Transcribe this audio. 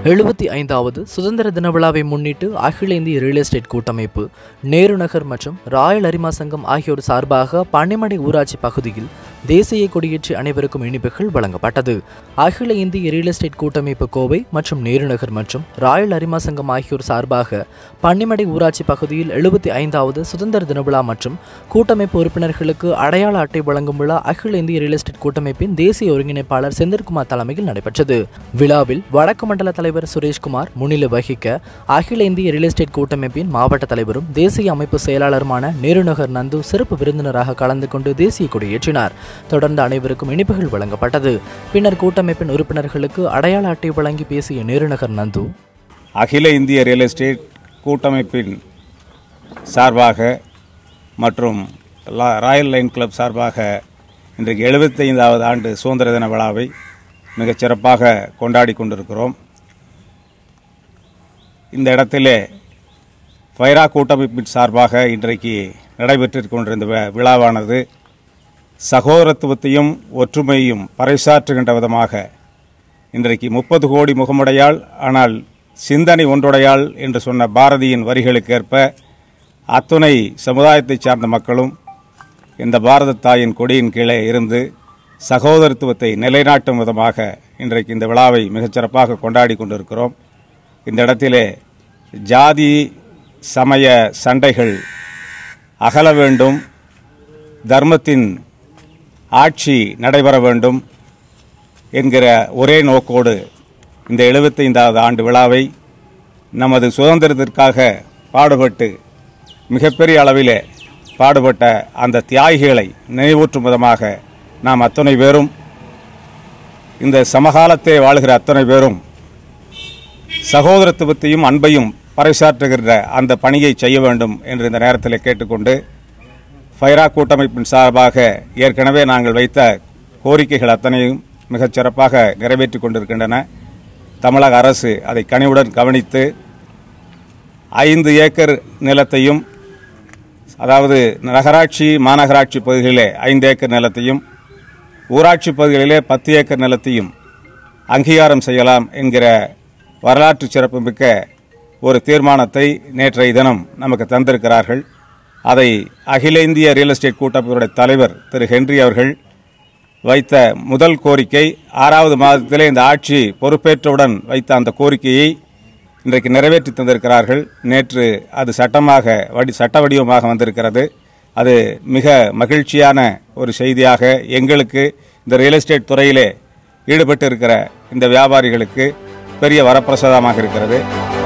எழுபத்தி ஐந்தாவது சுதந்திர தின விழாவை முன்னிட்டு அகில இந்திய ரியல் எஸ்டேட் கூட்டமைப்பு நேரு நகர் மற்றும் ராயல் அரிமா சங்கம் ஆகியோர் சார்பாக பன்னிமடை ஊராட்சி பகுதியில் தேசிய கொடியேற்றி அனைவருக்கும் இனிப்புகள் வழங்கப்பட்டது அகில இந்திய ரியல் எஸ்டேட் கூட்டமைப்பு கோவை மற்றும் நேரு நகர் மற்றும் ராயல் அரிமா சங்கம் ஆகியோர் சார்பாக பன்னிமடை ஊராட்சி பகுதியில் எழுபத்தி ஐந்தாவது சுதந்திர தின விழா மற்றும் கூட்டமைப்பு உறுப்பினர்களுக்கு அடையாள அட்டை வழங்கும் விழா அகில இந்திய ரியல் எஸ்டேட் கூட்டமைப்பின் தேசிய ஒருங்கிணைப்பாளர் செந்தில்குமார் தலைமையில் நடைபெற்றது விழாவில் வடக்கு மண்டல தலைவர் சுரேஷ்குமார் முன்னிலை வகிக்க அகில இந்திய ரியல் எஸ்டேட் கூட்டமைப்பின் மாவட்ட தலைவரும் தேசிய அமைப்பு செயலாளருமான நேருநகர் நந்து சிறப்பு விருந்தினராக கலந்து கொண்டு தேசிய கொடியேற்றினார் தொடர்ந்து அனைவருக்கும் இனிப்புகள் வழங்கப்பட்டது பின்னர் கூட்டமைப்பின் உறுப்பினர்களுக்கு அடையாள அட்டை வழங்கி பேசிய நேருநகர் நந்து அகில இந்திய ரியல் எஸ்டேட் கூட்டமைப்பின் சார்பாக மற்றும் லா- ராயல் லைன் கிளப் சார்பாக இன்றைக்கு எழுபத்தைந்தாவது ஆண்டு சுதந்திர தின விழாவை மிகச் சிறப்பாக கொண்டாடி கொண்டிருக்கிறோம் இந்த இடத்திலே ஃபைரா கூட்டமைப்பின் சார்பாக இன்றைக்கு நடைபெற்றுக் கொண்டிருந்த வி- விழாவானது சகோதரத்துவத்தையும் ஒற்றுமையும் பறைசாற்றுகின்ற விதமாக இன்றைக்கு முப்பது கோடி முகமுடையாள் ஆனால் சிந்தனை ஒன்றுடையாள் என்று சொன்ன பாரதியின் வரிகளுக்கேற்ப அத்துணை சமுதாயத்தைச் சார்ந்த மக்களும் இந்த பாரத தாயின் கொடியின் கீழே இருந்து சகோதரத்துவத்தை நிலைநாட்டும் விதமாக இன்றைக்கு இந்த விழாவை மிகச்சிறப்பாக கொண்டாடி கொண்டிருக்கிறோம் இந்த இடத்திலே ஜாதி சமய சண்டைகள் அகல வேண்டும் தர்மத்தின் ஆட்சி நடைபெற வேண்டும் என்கிற ஒரே நோக்கோடு இந்த எழுபத்தைந்தாவது ஆண்டு விழாவை நமது சுதந்திரத்திற்காக பாடுபட்டு மிகப்பெரிய அளவிலே பாடுபட்ட அந்த தியாகிகளை நினைவூற்றும் விதமாக நாம் அத்தனை பேரும் இந்த சமகாலத்தை வாழ்கிற அத்தனை பேரும் சகோதரத்துவத்தையும் அன்பையும் பறைசாற்றுகின்ற அந்த பணியை செய்ய வேண்டும் என்று இந்த நேரத்தில் கேட்டுக்கொண்டு ஃபைரா கூட்டமைப்பின் சார்பாக ஏற்கனவே நாங்கள் வைத்த கோரிக்கைகள் அத்தனையும் மிகச் சிறப்பாக நிறைவேற்றிக் கொண்டிருக்கின்றன தமிழக அரசு அதை கனிவுடன் கவனித்து ஐந்து ஏக்கர் நிலத்தையும் அதாவது நகராட்சி மாநகராட்சி பகுதிகளிலே ஐந்து ஏக்கர் நிலத்தையும் ஊராட்சி பகுதிகளிலே பத்து ஏக்கர் நிலத்தையும் அங்கீகாரம் செய்யலாம் என்கிற வரலாற்று சிறப்புமிக்க ஒரு தீர்மானத்தை நேற்றைய தினம் நமக்கு தந்திருக்கிறார்கள் அதை அகில இந்திய ரியல் எஸ்டேட் கூட்டமைப்புடைய தலைவர் திரு ஹென்றி அவர்கள் வைத்த முதல் கோரிக்கை ஆறாவது மாதத்திலே இந்த ஆட்சி பொறுப்பேற்றவுடன் வைத்த அந்த கோரிக்கையை இன்றைக்கு நிறைவேற்றி தந்திருக்கிறார்கள் நேற்று அது சட்டமாக வடி சட்ட வடிவமாக வந்திருக்கிறது அது மிக மகிழ்ச்சியான ஒரு செய்தியாக எங்களுக்கு இந்த ரியல் எஸ்டேட் துறையிலே ஈடுபட்டு இருக்கிற இந்த வியாபாரிகளுக்கு பெரிய வரப்பிரசாதமாக இருக்கிறது